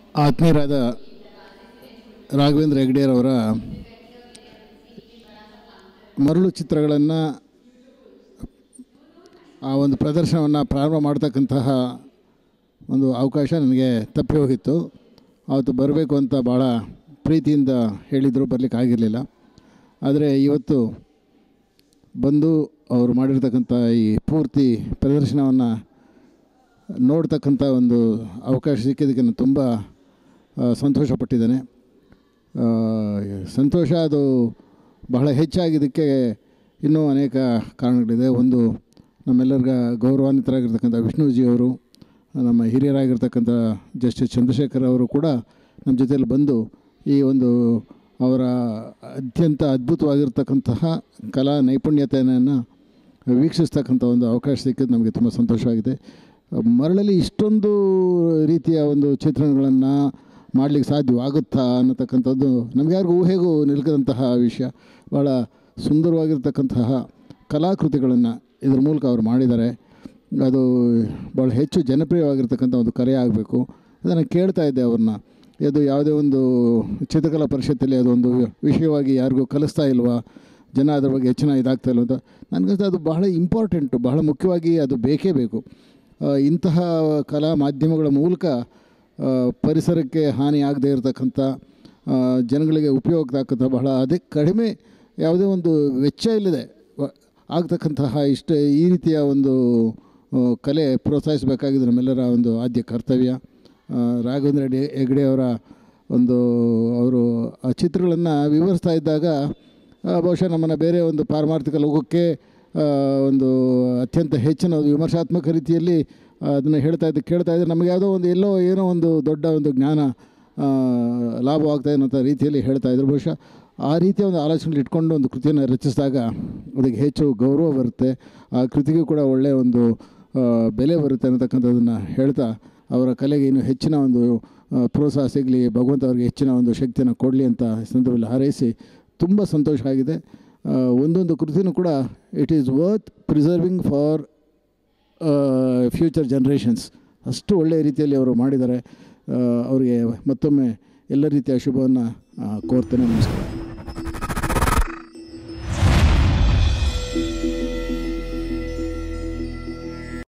ಆತ್ಮೀಯರಾದ ರಾಘವೇಂದ್ರ ಹೆಗ್ಡೆಯರವರ ಮರಳು ಚಿತ್ರಗಳನ್ನು ಆ ಒಂದು ಪ್ರದರ್ಶನವನ್ನು ಪ್ರಾರಂಭ ಮಾಡ್ತಕ್ಕಂತಹ ಒಂದು ಅವಕಾಶ ನನಗೆ ತಪ್ಪಿ ಹೋಗಿತ್ತು ಅವತ್ತು ಬರಬೇಕು ಅಂತ ಭಾಳ ಪ್ರೀತಿಯಿಂದ ಹೇಳಿದರು ಬರಲಿಕ್ಕೆ ಆಗಿರಲಿಲ್ಲ ಆದರೆ ಇವತ್ತು ಬಂದು ಅವರು ಮಾಡಿರ್ತಕ್ಕಂಥ ಈ ಪೂರ್ತಿ ಪ್ರದರ್ಶನವನ್ನು ನೋಡ್ತಕ್ಕಂಥ ಒಂದು ಅವಕಾಶ ಸಿಕ್ಕಿದ್ದಕ್ಕೆ ನಾನು ತುಂಬ ಆ, ಸಂತೋಷಪಟ್ಟಿದ್ದೇನೆ ಆ, ಸಂತೋಷ ಅದು ಬಹಳ ಹೆಚ್ಚಾಗಿದ್ದಕ್ಕೆ ಇನ್ನೂ ಅನೇಕ ಕಾರಣಗಳಿದೆ ಒಂದು ನಮ್ಮೆಲ್ಲರಿಗ ಗೌರವಾನ್ವಿತರಾಗಿರ್ತಕ್ಕಂಥ ವಿಷ್ಣುಜಿಯವರು ನಮ್ಮ ಹಿರಿಯರಾಗಿರ್ತಕ್ಕಂಥ ಜಸ್ಟಿಸ್ ಚಂದ್ರಶೇಖರ್ ಅವರು ಕೂಡ ನಮ್ಮ ಜೊತೆಯಲ್ಲಿ ಬಂದು ಈ ಒಂದು ಅವರ ಅತ್ಯಂತ ಅದ್ಭುತವಾಗಿರ್ತಕ್ಕಂತಹ ಕಲಾ ನೈಪುಣ್ಯತೆಯನ್ನು ವೀಕ್ಷಿಸ್ತಕ್ಕಂಥ ಒಂದು ಅವಕಾಶ ಸಿಕ್ಕಿದ್ದು ನಮಗೆ ತುಂಬ ಸಂತೋಷವಾಗಿದೆ ಮರಳಲ್ಲಿ ಇಷ್ಟೊಂದು ರೀತಿಯ ಒಂದು ಚಿತ್ರಣಗಳನ್ನು ಮಾಡಲಿಕ್ಕೆ ಸಾಧ್ಯವಾಗುತ್ತಾ ಅನ್ನತಕ್ಕಂಥದ್ದು ನಮ್ಗೆ ಯಾರಿಗೂ ಊಹೆಗೂ ನಿಲ್ಕದಂತಹ ವಿಷಯ ಭಾಳ ಸುಂದರವಾಗಿರ್ತಕ್ಕಂತಹ ಕಲಾಕೃತಿಗಳನ್ನು ಇದ್ರ ಮೂಲಕ ಅವರು ಮಾಡಿದ್ದಾರೆ ಅದು ಭಾಳ ಹೆಚ್ಚು ಜನಪ್ರಿಯವಾಗಿರ್ತಕ್ಕಂಥ ಒಂದು ಕಲೆ ಆಗಬೇಕು ಅದನ್ನು ಕೇಳ್ತಾ ಇದ್ದೆ ಅವ್ರನ್ನ ಇದು ಯಾವುದೇ ಒಂದು ಚಿತ್ರಕಲಾ ಪರಿಷತ್ತಲ್ಲಿ ಅದೊಂದು ವಿಷಯವಾಗಿ ಯಾರಿಗೂ ಕಲಿಸ್ತಾ ಇಲ್ವಾ ಜನ ಅದ್ರ ಬಗ್ಗೆ ಹೆಚ್ಚಿನ ಇದಾಗ್ತಾ ಇಲ್ಲ ಅಂತ ನನಗನ್ಸುತ್ತೆ ಅದು ಬಹಳ ಇಂಪಾರ್ಟೆಂಟು ಬಹಳ ಮುಖ್ಯವಾಗಿ ಅದು ಬೇಕೇ ಬೇಕು ಆ, ಇಂತಹ ಕಲಾ ಮಾಧ್ಯಮಗಳ ಮೂಲಕ ಆ, ಪರಿಸರಕ್ಕೆ ಹಾನಿ ಆಗದೇ ಇರತಕ್ಕಂಥ ಆ, ಜನಗಳಿಗೆ ಉಪಯೋಗ ಆಗ್ತಕ್ಕಂಥ ಬಹಳ ಅದೇ ಕಡಿಮೆ ಯಾವುದೇ ಒಂದು ವೆಚ್ಚ ಇಲ್ಲದೆ ವ- ಆಗ್ತಕ್ಕಂತಹ ಇಷ್ಟ ಈ ರೀತಿಯ ಒಂದು ಆ, ಕಲೆ ಪ್ರೋತ್ಸಾಹಿಸಬೇಕಾಗಿದೆ ನಮ್ಮೆಲ್ಲರ ಒಂದು ಆದ್ಯ ಕರ್ತವ್ಯ ಆ, ರಾಘವೇಂದ್ರ ಡೆ ಹೆಗ್ಡೆ ಅವರ ಒಂದು ಅವರು ಆ ಚಿತ್ರಗಳನ್ನು ವಿವರಿಸ್ತಾ ಇದ್ದಾಗ ಆ, ಬಹುಶಃ ನಮ್ಮನ್ನು ಬೇರೆ ಒಂದು ಪಾರಮಾರ್ಥಿಕ ಲೋಕಕ್ಕೆ ಆ, ಒಂದು ಅತ್ಯಂತ ಹೆಚ್ಚಿನ ಒಂದು ವಿಮರ್ಶಾತ್ಮಕ ರೀತಿಯಲ್ಲಿ ಅದನ್ನು ಹೇಳ್ತಾ ಇದ್ದು ಕೇಳ್ತಾ ಇದ್ದರೆ ನಮಗೆ ಯಾವುದೋ ಒಂದು ಎಲ್ಲೋ ಏನೋ ಒಂದು ದೊಡ್ಡ ಒಂದು ಜ್ಞಾನ ಆ, ಲಾಭವಾಗ್ತಾ ಅನ್ನೋಂಥ ರೀತಿಯಲ್ಲಿ ಹೇಳ್ತಾ ಇದ್ರು ಬಹುಶಃ ಆ ರೀತಿಯ ಒಂದು ಆಲೋಚನೆಗಳು ಇಟ್ಕೊಂಡು ಒಂದು ಕೃತಿಯನ್ನು ರಚಿಸಿದಾಗ ಅದಕ್ಕೆ ಹೆಚ್ಚು ಗೌರವ ಬರುತ್ತೆ ಆ ಕೃತಿಗೂ ಕೂಡ ಒಳ್ಳೆಯ ಒಂದು ಆ, ಬೆಲೆ ಬರುತ್ತೆ ಅನ್ನತಕ್ಕಂಥದ್ದನ್ನು ಹೇಳ್ತಾ ಅವರ ಕಲೆಗೆ ಇನ್ನೂ ಹೆಚ್ಚಿನ ಒಂದು ಆ, ಪ್ರೋತ್ಸಾಹ ಸಿಗಲಿ ಭಗವಂತ ಅವರಿಗೆ ಹೆಚ್ಚಿನ ಒಂದು ಶಕ್ತಿಯನ್ನು ಕೊಡಲಿ ಅಂತ ಈ ಸಂದರ್ಭದಲ್ಲಿ ಹಾರೈಸಿ ತುಂಬ ಸಂತೋಷ ಆಗಿದೆ ಆ, ಒಂದೊಂದು ಕೃತಿನೂ ಕೂಡ it is worth preserving for future generations ಅಷ್ಟು ಒಳ್ಳೆಯ ರೀತಿಯಲ್ಲಿ ಅವರು ಮಾಡಿದ್ದಾರೆ ಆ, ಅವರಿಗೆ ಮತ್ತೊಮ್ಮೆ ಎಲ್ಲ ರೀತಿಯ ಶುಭವನ್ನು ಕೋರ್ತೇನೆ ನಮಸ್ಕಾರ